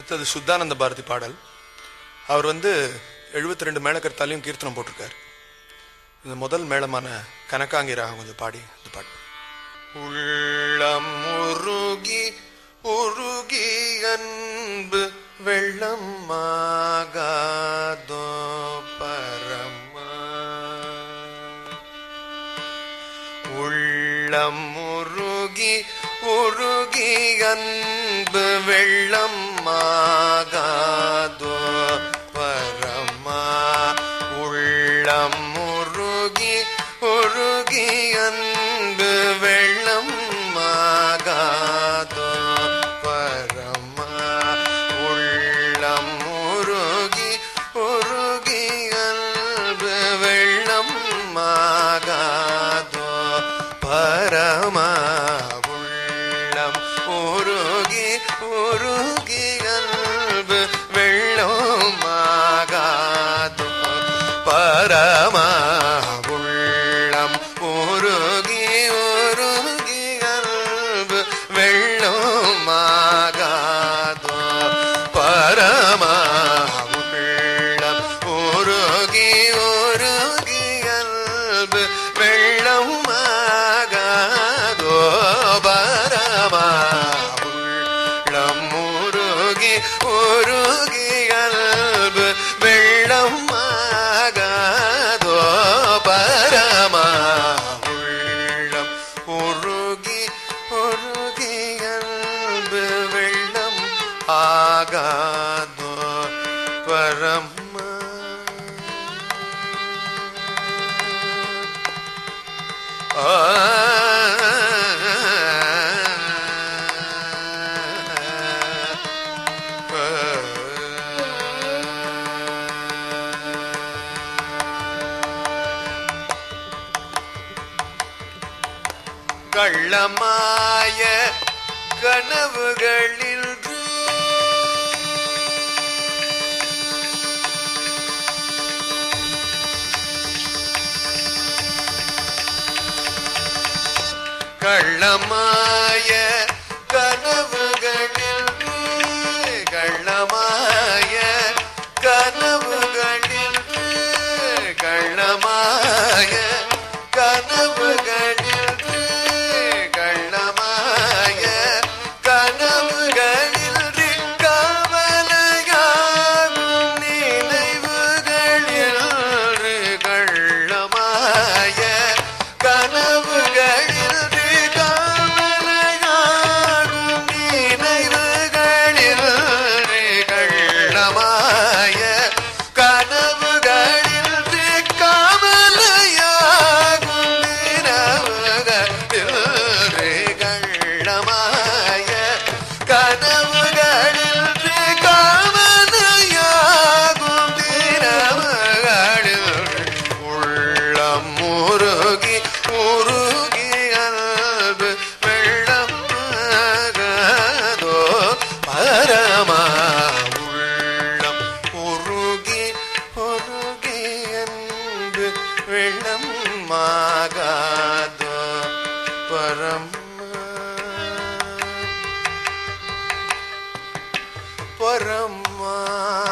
அடுத்தது சுத்தானந்த பாரதி பாடல் அவர் வந்து 72 ரெண்டு மேளக்கர்த்தாலையும் கீர்த்தனம் போட்டிருக்கார் இந்த முதல் மேளமான கனகாங்கி ராகம் கொஞ்சம் பாடி இந்த பாட்டு உள்ளம் உருகி உருகி அன்பு வெள்ளம் ஆகாதோ பரமா உள்ளம் உருகி உருகி அன்பு வெள்ளம் ஆகாதோ பரமா உள்ளம் உருகி உருகி அன்பு வெள்ளம் ஆகாதோ பரமா உள்ளம் உருகி உருகி அன்பு வெள்ளம் ஆகாதோ பரமா உள்ளம் உருகி உருகி அன்பு வெள்ளம் ஆகாதோ பரமா உள்ளம் உருகி உருகி அன்பு வெள்ளம் ஆகாதோ பரமா உள்ளம் உருகி உருகி அன்பு வெள்ளம் ஆகாதோ பரமா உள்ளம் உருகி உருகி அன்பு வெள்ளம் ஆகாதோ பரமா உள்ளம் உருகி உருகி அன்பு வெள்ளம் ஆகாதோ பரமா கள்ளமாய கனவுகளில் கள்ளமாய கனவுகளில் கள்ளமாய கனவுகளில் கள்ளமாய கனவுகளில் கள்ளமாய கனவுகளில் கவலையாகும் நினைவுகளில் கள்ளமாய கனவுகளில் கவலையாகும் நினைவுகளில் கள்ளமாய கனவுகளில் கவலையாகும் நினைவுகளில் கள்ளமாய கனவுகளில் கவலையாகும் நினைவுகளில் உள்ளம் உருகி உருகி அன்பு வெள்ளம் ஆகாதோ பரமா உள்ளம் உருகி உருகி அன்பு வெள்ளம் ஆகாதோ பரமா பரமா